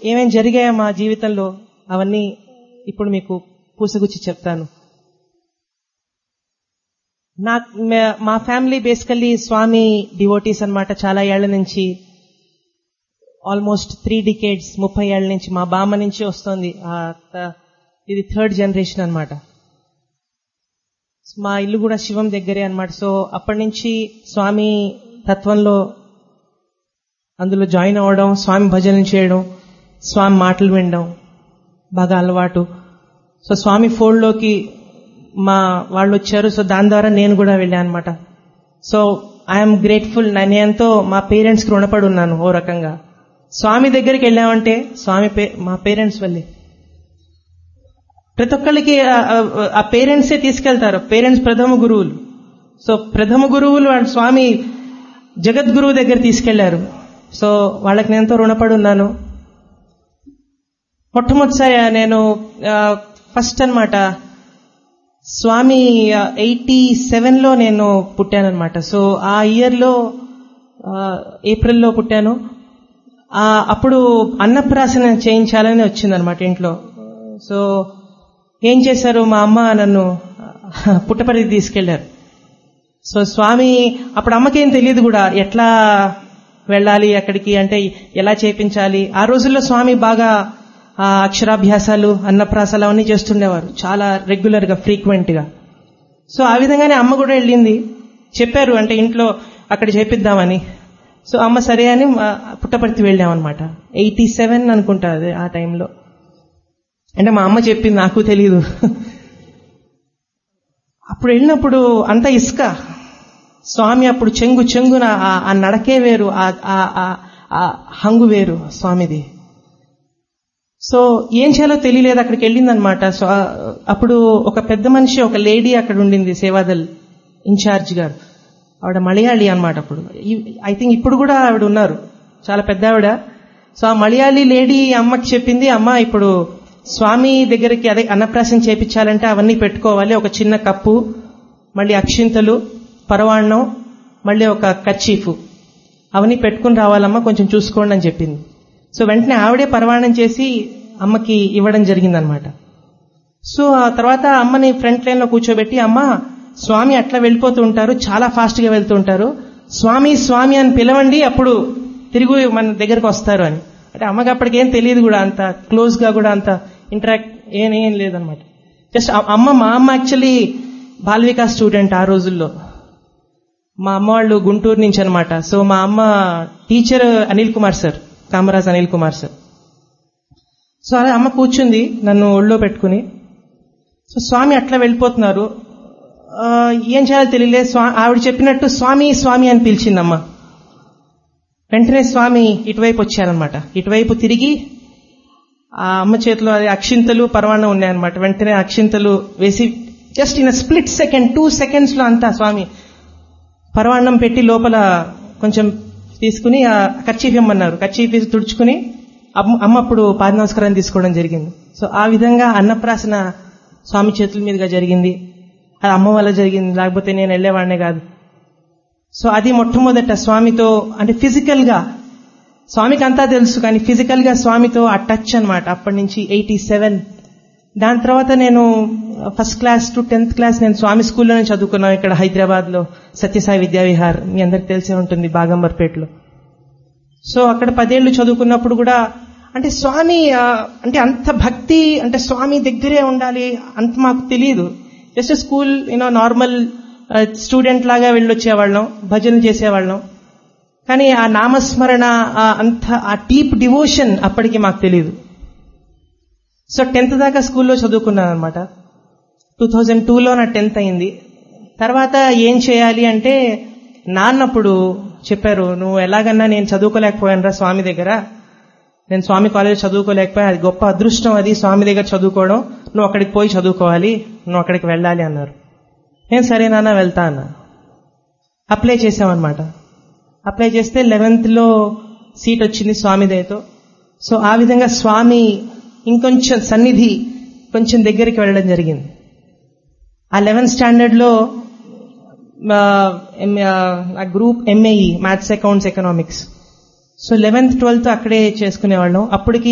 ఏమేం జరిగాయో మా జీవితంలో అవన్నీ ఇప్పుడు మీకు పూసగుచ్చి చెప్తాను నా మే- మా ఫ్యామిలీ బేసికల్లీ స్వామి డివోటీస్ అన్నమాట చాలా ఏళ్ల నుంచి ఆల్మోస్ట్ త్రీ డికేడ్స్ ముప్పై ఏళ్ల నుంచి మా బామ్మ నుంచి వస్తుంది ఆ త- ఇది థర్డ్ జనరేషన్ అన్నమాట మా ఇల్లు కూడా శివం దగ్గరే అన్నమాట సో అప్పటి నుంచి స్వామి తత్వంలో అందులో జాయిన్ అవ్వడం స్వామి భజనలు చేయడం స్వామి మాటలు వినడం బాగా అలవాటు సో స్వామి ఫోల్డ్లోకి మా వాళ్ళు వచ్చారు సో దాని ద్వారా నేను కూడా వెళ్ళాను అనమాట సో ఐఎమ్ గ్రేట్ఫుల్ నేను ఎంతో మా పేరెంట్స్కి రుణపడి ఉన్నాను ఓ రకంగా స్వామి దగ్గరికి వెళ్ళామంటే స్వామి పే- మా పేరెంట్స్ వల్లే ప్రతి ఒక్కళ్ళకి ఆ- ఆ- ఆ పేరెంట్సే తీసుకెళ్తారు పేరెంట్స్ ప్రథమ గురువులు సో ప్రథమ గురువులు అండ్ స్వామి జగద్గురువు దగ్గర తీసుకెళ్లారు సో వాళ్ళకి నేను ఎంతో రుణపడి ఉన్నాను మొట్టమొదటిసారి నేను ఫస్ట్ అన్నమాట స్వామి ఎయిటీ సెవెన్లో నేను పుట్టానన్నమాట సో ఆ ఇయర్లో ఏప్రిల్లో పుట్టాను ఆ, అప్పుడు అన్నప్రాసన చేయించాలని వచ్చిందనమాట ఇంట్లో సో ఏం చేశారు మా అమ్మ నన్ను పుట్టపర్తికి తీసుకెళ్లారు సో స్వామి అప్పుడు అమ్మకేం తెలియదు కూడా ఎట్లా వెళ్ళాలి అక్కడికి అంటే ఎలా చేపించాలి ఆ రోజుల్లో స్వామి బాగా ఆ, అక్షరాభ్యాసాలు అన్నప్రాసాలు అవన్నీ చేస్తుండేవారు చాలా రెగ్యులర్ గా ఫ్రీక్వెంట్ గా సో ఆ విధంగానే అమ్మ కూడా వెళ్ళింది చెప్పారు అంటే ఇంట్లో అక్కడ చేపిద్దామని సో అమ్మ సరే అని మా పుట్టపర్తి వెళ్ళామన్నమాట ఎయిటీ సెవెన్ అనుకుంటా అది ఆ టైంలో అంటే మా అమ్మ చెప్పింది నాకు తెలియదు అప్పుడు వెళ్ళినప్పుడు అంత ఇసుక స్వామి అప్పుడు చెంగు చెంగున ఆ- ఆ నడకే వేరు ఆ- ఆ- ఆ- ఆ హంగు వేరు స్వామిది సో ఏం చేయాలో తెలియలేదు అక్కడికి వెళ్ళిందనమాట సో ఆ- అప్పుడు ఒక పెద్ద మనిషి ఒక లేడీ అక్కడ ఉండింది సేవాదల్ ఇన్ఛార్జ్ గారు ఆవిడ మలయాళీ అన్నమాట అప్పుడు ఐ థింక్ ఇప్పుడు కూడా ఆవిడ ఉన్నారు చాలా పెద్ద ఆవిడ సో ఆ మలయాళీ లేడీ అమ్మకి చెప్పింది అమ్మ ఇప్పుడు స్వామి దగ్గరికి అదే అన్నప్రాసం చేపించాలంటే అవన్నీ పెట్టుకోవాలి ఒక చిన్న కప్పు మళ్ళీ అక్షింతలు పరవాణం మళ్ళీ ఒక కచ్చీఫు అవన్నీ పెట్టుకుని రావాలమ్మా కొంచెం చూసుకోండి అని చెప్పింది సో వెంటనే ఆవిడే పరవాణం చేసి అమ్మకి ఇవ్వడం జరిగిందనమాట సో ఆ తర్వాత అమ్మని ఫ్రంట్ లైన్ లో కూర్చోబెట్టి అమ్మ స్వామి అట్లా వెళ్ళిపోతూ ఉంటారు చాలా ఫాస్ట్ గా వెళ్తూ ఉంటారు స్వామి స్వామి అని పిలవండి అప్పుడు తిరిగి మన దగ్గరకు వస్తారు అని అంటే అమ్మకి అప్పటికి ఏం తెలియదు కూడా అంత క్లోజ్ గా కూడా అంత ఇంటరాక్ట్ ఏం ఏం లేదనమాట జస్ట్ అమ్మ మా అమ్మ యాక్చువల్లీ బాల్వికా స్టూడెంట్ ఆ రోజుల్లో మా అమ్మ వాళ్ళు గుంటూరు నుంచి అనమాట సో మా అమ్మ teacher Anil Kumar sir Kamaraj Anil Kumar sir so అలా అమ్మ కూర్చుంది నన్ను ఒళ్ళో పెట్టుకుని సో స్వామి అట్లా వెళ్ళిపోతున్నారు ఆ, ఏం చేయాలో తెలియలేదు స్వా ఆవిడ చెప్పినట్టు స్వామి స్వామి అని పిలిచిందమ్మ వెంటనే స్వామి ఇటువైపు వచ్చారనమాట ఇటువైపు తిరిగి ఆ అమ్మ చేతిలో అది అక్షింతలు పరవాణం ఉన్నాయన్నమాట వెంటనే అక్షింతలు వేసి just in split second two seconds లో అంతా స్వామి పరవాన్నం పెట్టి లోపల కొంచెం తీసుకుని ఆ కర్చీఫ్ ఇమ్మన్నారు కర్చీఫ్ వేసి తుడుచుకుని అమ్మ అమ్మ అప్పుడు పాద నమస్కారం తీసుకోవడం జరిగింది సో ఆ విధంగా అన్నప్రాసన స్వామి చేతుల మీదుగా జరిగింది అది అమ్మ వల్ల జరిగింది లేకపోతే నేను వెళ్ళేవాడినే కాదు సో అది మొట్టమొదట స్వామితో అంటే ఫిజికల్ గా స్వామికి అంతా తెలుసు కానీ ఫిజికల్ గా స్వామితో ఆ టచ్ అన్నమాట అప్పటి నుంచి ఎయిటీ సెవెన్ దాని తర్వాత నేను first class to tenth class నేను స్వామి స్కూల్లోనే చదువుకున్నాను ఇక్కడ హైదరాబాద్ లో సత్యసాయి విద్యావిహార్ మీ అందరికి తెలిసే ఉంటుంది బాగంబర్పేటలో సో అక్కడ పదేళ్లు చదువుకున్నప్పుడు కూడా అంటే స్వామి ఆ, అంటే అంత భక్తి అంటే స్వామి దగ్గరే ఉండాలి అంత మాకు తెలియదు just school you know normal student లాగా వెళ్ళొచ్చేవాళ్ళం భజనలు చేసేవాళ్ళం కానీ ఆ నామస్మరణ ఆ అంత ఆ డీప్ డివోషన్ అప్పటికి మాకు తెలియదు సో టెన్త్ దాకా స్కూల్లో చదువుకున్నాను అనమాట టూ థౌజండ్ టూలో నా టెన్త్ అయింది తర్వాత ఏం చేయాలి అంటే నాన్నప్పుడు చెప్పారు నువ్వు ఎలాగన్నా నేను చదువుకోలేకపోయానురా స్వామి దగ్గర నేను స్వామి కాలేజ్ చదువుకోలేకపోయా అది గొప్ప అదృష్టం అది స్వామి దగ్గర చదువుకోవడం నువ్వు అక్కడికి పోయి చదువుకోవాలి నువ్వు అక్కడికి వెళ్ళాలి అన్నారు నేను సరే నాన్న వెళ్తా అన్నా అప్లై చేసామన్నమాట అప్లై చేస్తే లెవెన్త్ లో సీట్ వచ్చింది స్వామి దయతో సో ఆ విధంగా స్వామి ఇంకొంచెం సన్నిధి కొంచెం దగ్గరికి వెళ్ళడం జరిగింది ఆ లెవెన్త్ స్టాండర్డ్ లో ఆ group MAE maths accounts economics so eleventh twelfth అక్కడే చేసుకునేవాళ్ళం అప్పటికి